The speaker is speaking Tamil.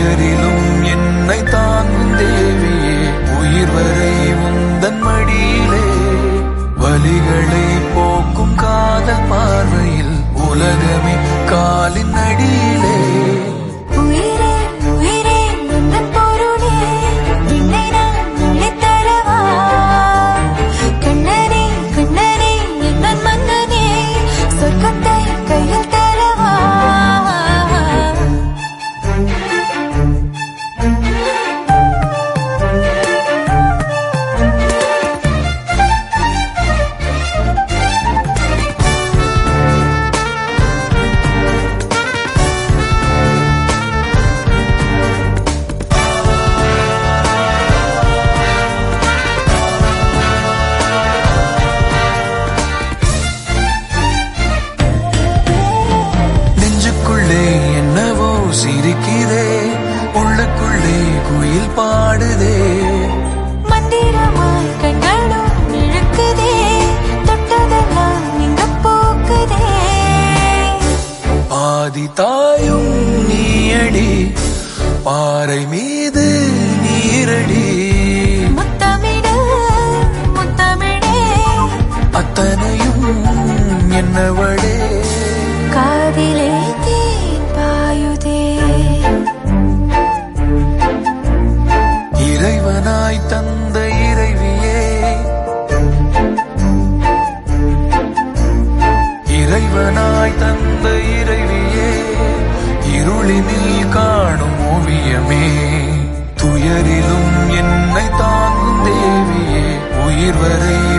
துயரிலும் என்னை தாங்கும் தேவியே உயிர் வரை உந்தன் மடியிலே வலிகளை போக்கும் காதல் பார்வையில் உலகமே காலின் அடியிலே உயிரே உயிரே உந்தன் பொருளே என்னை நான் அள்ளித் தரவா கண்ணனே கண்ணனே எந்தன் மன்னனே சொர்க்கத்தை கையில் தரவா நெஞ்சுக்குள்ளே என்னவோ சிரிக்குதே உள்ளுக்குள்ளே குயில் பாடுதே மந்திரமாய் கண்களும் இழுக்குதே தொட்டதெல்லாம் இங்க போக்குதே ஆதி தாயும் நீயடி பாறை மீது நீரடி முத்தமிடு முத்தமிழே அத்தனையும் என்னவளே காதிலே தேன் பாயுதே இறைவனாய் தந்த இறைவியே இறைவனாய் தந்த இறைவியே இருளினில் காணும் ஓவியமே துயரிலும் என்னை தாங்கும் தேவியே உயிர் வரை